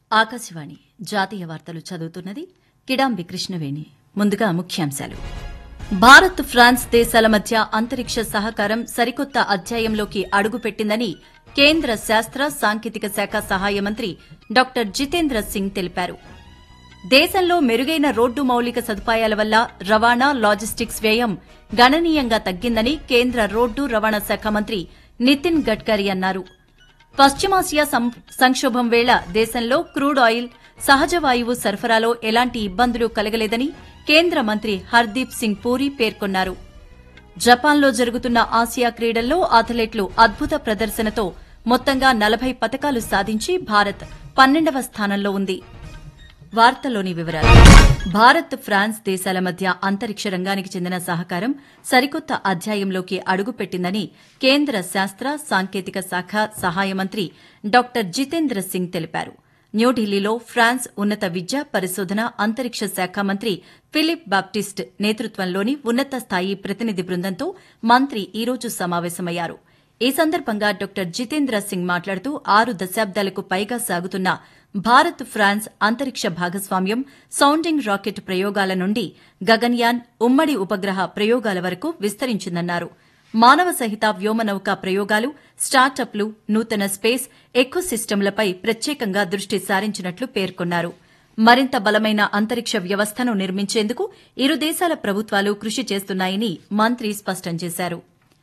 ఆకాశవాణి జాతీయ వార్తలు చదువుతున్నది కిడాంబి కృష్ణవేణి ముందుగా ముఖ్యాంశాలు భారత్ ఫ్రాన్స్ దేశాల మధ్య అంతరిక్ష సహకారం సరికొత్త అధ్యాయంలోకి అడుగుపెట్టిందని కేంద్ర శాస్త్ర సాంకేతిక శాఖ సహాయ మంత్రి డాక్టర్ జితేంద్ర సింగ్ తెలిపారు దేశంలో మెరుగైన రోడ్డు మౌలిక సదుపాయాల వల్ల రవాణా లాజిస్టిక్స్ వ్యయం గణనీయంగా తగ్గిందని కేంద్ర రోడ్డు రవాణా శాఖ మంత్రి నితిన్ గడ్కరీ అన్నారు పశ్చిమాసియా సం- సంక్షోభం వేళ దేశంలో క్రూడ్ ఆయిల్ సహజ వాయువు సరఫరాలో ఎలాంటి ఇబ్బందులు కలగలేదని కేంద్ర మంత్రి హర్దీప్ సింగ్ పూరి పేర్కొన్నారు జపాన్లో జరుగుతున్న ఆసియా క్రీడల్లో అథ్లెట్లు అద్భుత ప్రదర్శనతో మొత్తంగా నలభై పతకాలు సాధించి భారత్ పన్నెండవ స్థానంలో ఉంది వార్తల్లోని వివరాలు భారత్ ఫ్రాన్స్ దేశాల మధ్య అంతరిక్ష రంగానికి చెందిన సహకారం సరికొత్త అధ్యాయంలోకి అడుగుపెట్టిందని కేంద్ర శాస్త్ర సాంకేతిక శాఖ సహాయ మంత్రి డాక్టర్ జితేంద్ర సింగ్ తెలిపారు న్యూఢిల్లీలో ఫ్రాన్స్ ఉన్నత విద్య పరిశోధన అంతరిక్ష శాఖ మంత్రి ఫిలిప్ బాప్టిస్ట్ నేతృత్వంలోని ఉన్నత స్థాయి ప్రతినిధి బృందంతో మంత్రి ఈ రోజు సమావేశమయ్యారు ఈ సందర్భంగా డాక్టర్ జితేంద్ర సింగ్ మాట్లాడుతూ ఆరు దశాబ్దాలకు పైగా సాగుతున్న భారత్ ఫ్రాన్స్ అంతరిక్ష భాగస్వామ్యం సౌండింగ్ రాకెట్ ప్రయోగాల నుండి గగన్యాన్ ఉమ్మడి ఉపగ్రహ ప్రయోగాల వరకు విస్తరించిందన్నారు మానవ సహిత వ్యోమనౌక ప్రయోగాలు స్టార్టప్లు నూతన స్పేస్ ఎకో సిస్టమ్లపై ప్రత్యేకంగా దృష్టి సారించినట్లు పేర్కొన్నారు మరింత బలమైన అంతరిక్ష వ్యవస్థను నిర్మించేందుకు ఇరు దేశాల ప్రభుత్వాలు కృషి చేస్తున్నాయని మంత్రి స్పష్టం చేశారు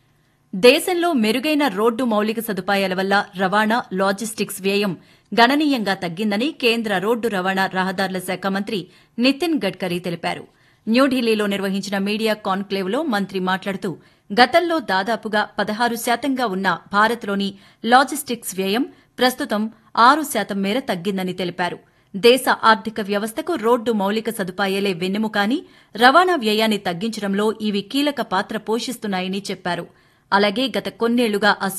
దేశంలో మెరుగైన రోడ్డు మౌలిక సదుపాయాల వల్ల రవాణా లాజిస్టిక్స్ వ్యయం గణనీయంగా తగ్గిందని కేంద్ర రోడ్డు రవాణా రహదారుల శాఖ మంత్రి నితిన్ గడ్కరీ తెలిపారు న్యూఢిల్లీలో నిర్వహించిన మీడియా కాన్క్లేవ్లో మంత్రి మాట్లాడుతూ గతంలో దాదాపుగా పదహారు శాతంగా ఉన్న భారత్లోని లాజిస్టిక్స్ వ్యయం ప్రస్తుతం ఆరు శాతం మేర తగ్గిందని తెలిపారు దేశ ఆర్థిక వ్యవస్థకు రోడ్డు మౌలిక సదుపాయాలే వెన్నెముకాని రవాణా వ్యయాన్ని తగ్గించడంలో ఇవి కీలక పాత్ర పోషిస్తున్నాయని చెప్పారు అలాగే గత కొన్నేళ్లుగా